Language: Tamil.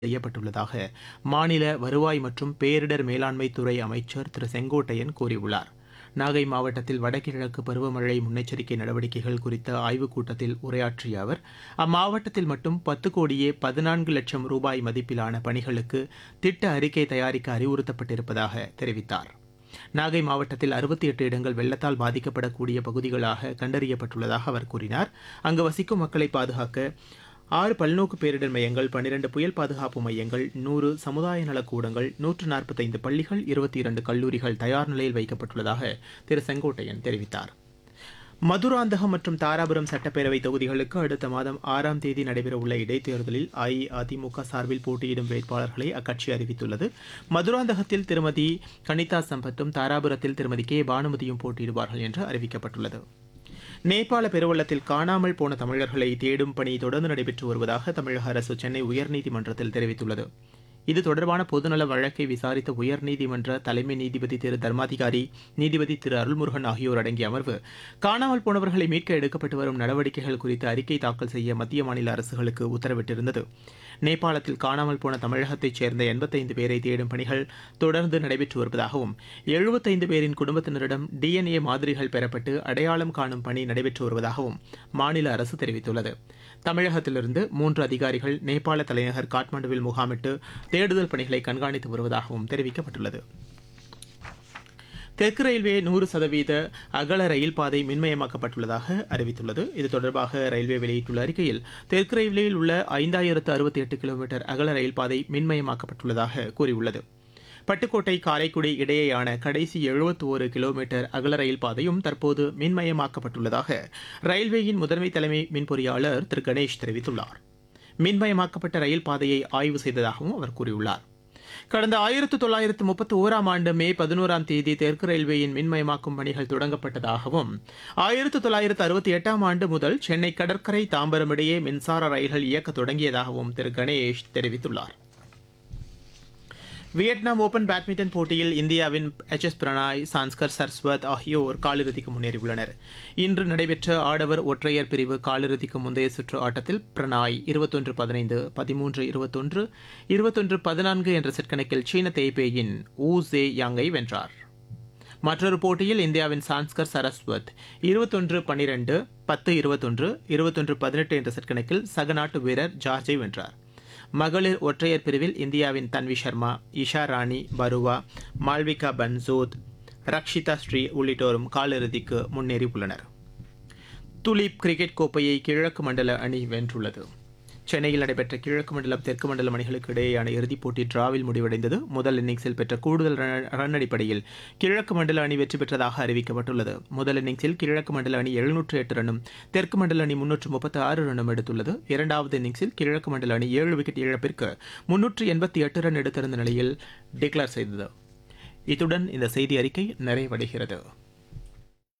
செய்யப்பட்டுள்ளதாக மாநில வருவாய் மற்றும் பேரிடர் மேலாண்மை துறை அமைச்சர் திரு செங்கோட்டையன் கூறியுள்ளார் நாகை மாவட்டத்தில் வடகிழக்கு பருவமழை முன்னெச்சரிக்கை நடவடிக்கைகள் குறித்த ஆய்வுக் கூட்டத்தில் உரையாற்றிய அவர் அம்மாவட்டத்தில் மட்டும் பத்து கோடியே பதினான்கு லட்சம் ரூபாய் மதிப்பிலான பணிகளுக்கு திட்ட அறிக்கை தயாரிக்க அறிவுறுத்தப்பட்டிருப்பதாக தெரிவித்தார் நாகை மாவட்டத்தில் அறுபத்தி எட்டு இடங்கள் வெள்ளத்தால் பாதிக்கப்படக்கூடிய பகுதிகளாக கண்டறியப்பட்டுள்ளதாக அவர் கூறினார் அங்கு வசிக்கும் மக்களை பாதுகாக்க ஆறு பல்நோக்கு பேரிடர் மையங்கள் பன்னிரண்டு புயல் பாதுகாப்பு மையங்கள் நூறு சமுதாய நலக்கூடங்கள் நூற்று நாற்பத்தைந்து பள்ளிகள் இருபத்தி இரண்டு கல்லூரிகள் தயார் நிலையில் வைக்கப்பட்டுள்ளதாக திரு செங்கோட்டையன் தெரிவித்தார் மதுராந்தகம் மற்றும் தாராபுரம் சட்டப்பேரவை தொகுதிகளுக்கு அடுத்த மாதம் ஆறாம் தேதி நடைபெறவுள்ள இடைத்தேர்தலில் அஇஅதிமுக சார்பில் போட்டியிடும் வேட்பாளர்களை அக்கட்சி அறிவித்துள்ளது மதுராந்தகத்தில் திருமதி கனிதா சம்பத்தும் தாராபுரத்தில் திருமதி கே பானுமதியும் போட்டியிடுவார்கள் என்று அறிவிக்கப்பட்டுள்ளது நேபாள பெருவெள்ளத்தில் காணாமல் போன தமிழர்களை தேடும் பணி தொடர்ந்து நடைபெற்று வருவதாக தமிழக அரசு சென்னை உயர்நீதிமன்றத்தில் தெரிவித்துள்ளது இது தொடர்பான பொதுநல வழக்கை விசாரித்த உயர்நீதிமன்ற தலைமை நீதிபதி திரு தர்மாதிகாரி நீதிபதி திரு அருள்முருகன் ஆகியோர் அடங்கிய அமர்வு காணாமல் போனவர்களை மீட்க எடுக்கப்பட்டு வரும் நடவடிக்கைகள் குறித்து அறிக்கை தாக்கல் செய்ய மத்திய மாநில அரசுகளுக்கு உத்தரவிட்டிருந்தது நேபாளத்தில் காணாமல் போன தமிழகத்தைச் சேர்ந்த எண்பத்தைந்து பேரை தேடும் பணிகள் தொடர்ந்து நடைபெற்று வருவதாகவும் எழுபத்தைந்து பேரின் குடும்பத்தினரிடம் டிஎன்ஏ மாதிரிகள் பெறப்பட்டு அடையாளம் காணும் பணி நடைபெற்று வருவதாகவும் மாநில அரசு தெரிவித்துள்ளது தமிழகத்திலிருந்து மூன்று அதிகாரிகள் நேபாள தலைநகர் காட்மாண்டுவில் முகாமிட்டு தேடுதல் பணிகளை கண்காணித்து வருவதாகவும் தெரிவிக்கப்பட்டுள்ளது தெற்கு ரயில்வே நூறு சதவீத அகல ரயில் பாதை மின்மயமாக்கப்பட்டுள்ளதாக அறிவித்துள்ளது இது தொடர்பாக ரயில்வே வெளியிட்டுள்ள அறிக்கையில் தெற்கு ரயில்வேயில் உள்ள ஐந்தாயிரத்து அறுபத்தி எட்டு கிலோமீட்டர் அகல ரயில் பாதை மின்மயமாக்கப்பட்டுள்ளதாக கூறியுள்ளது பட்டுக்கோட்டை காரைக்குடி இடையேயான கடைசி எழுபத்தி ஒரு கிலோமீட்டர் அகல ரயில் பாதையும் தற்போது மின்மயமாக்கப்பட்டுள்ளதாக ரயில்வேயின் முதன்மை தலைமை மின்பொறியாளர் திரு கணேஷ் தெரிவித்துள்ளார் மின்மயமாக்கப்பட்ட ரயில் பாதையை ஆய்வு செய்ததாகவும் அவர் கூறியுள்ளார் கடந்த ஆயிரத்து தொள்ளாயிரத்து முப்பத்தி ஓராம் ஆண்டு மே பதினோராம் தேதி தெற்கு ரயில்வேயின் மின்மயமாக்கும் பணிகள் தொடங்கப்பட்டதாகவும் ஆயிரத்து தொள்ளாயிரத்து அறுபத்தி எட்டாம் ஆண்டு முதல் சென்னை கடற்கரை தாம்பரம் இடையே மின்சார ரயில்கள் இயக்க தொடங்கியதாகவும் திரு கணேஷ் தெரிவித்துள்ளார் வியட்நாம் ஓபன் பேட்மிண்டன் போட்டியில் இந்தியாவின் எச் எஸ் பிரணாய் சான்ஸ்கர் சர்ஸ்வத் ஆகியோர் காலிறுதிக்கு முன்னேறியுள்ளனர் இன்று நடைபெற்ற ஆடவர் ஒற்றையர் பிரிவு காலிறுதிக்கு முந்தைய சுற்று ஆட்டத்தில் பிரணாய் இருபத்தொன்று பதினைந்து பதிமூன்று இருபத்தொன்று இருபத்தொன்று பதினான்கு என்ற செட் கணக்கில் சீன தேய்பேயின் ஊ ஜே யாங்கை வென்றார் மற்றொரு போட்டியில் இந்தியாவின் சான்ஸ்கர் சரஸ்வத் இருபத்தொன்று பன்னிரண்டு பத்து இருபத்தொன்று இருபத்தொன்று பதினெட்டு என்ற செட் கணக்கில் சக நாட்டு வீரர் ஜார்ஜை வென்றார் மகளிர் ஒற்றையர் பிரிவில் இந்தியாவின் தன்வி சர்மா இஷா ராணி பருவா மால்விகா பன்சோத் ரக்ஷிதா ஸ்ரீ உள்ளிட்டோரும் காலிறுதிக்கு முன்னேறி உள்ளனர் துலீப் கிரிக்கெட் கோப்பையை கிழக்கு மண்டல அணி வென்றுள்ளது சென்னையில் நடைபெற்ற கிழக்கு மண்டலம் தெற்கு மண்டலம் அணிகளுக்கு இடையேயான இறுதிப் போட்டி டிராவில் முடிவடைந்தது முதல் இன்னிங்ஸில் பெற்ற கூடுதல் ரன் அடிப்படையில் கிழக்கு மண்டல அணி வெற்றி பெற்றதாக அறிவிக்கப்பட்டுள்ளது முதல் இன்னிங்ஸில் கிழக்கு மண்டல அணி எழுநூற்று எட்டு ரன்னும் தெற்கு மண்டல அணி முன்னூற்று முப்பத்தி ஆறு ரன்னும் எடுத்துள்ளது இரண்டாவது இன்னிங்ஸில் கிழக்கு மண்டல அணி ஏழு விக்கெட் இழப்பிற்கு முன்னூற்று எண்பத்தி எட்டு ரன் எடுத்திருந்த நிலையில் டிக்ளேர் செய்தது இத்துடன் இந்த செய்தி அறிக்கை நிறைவடைகிறது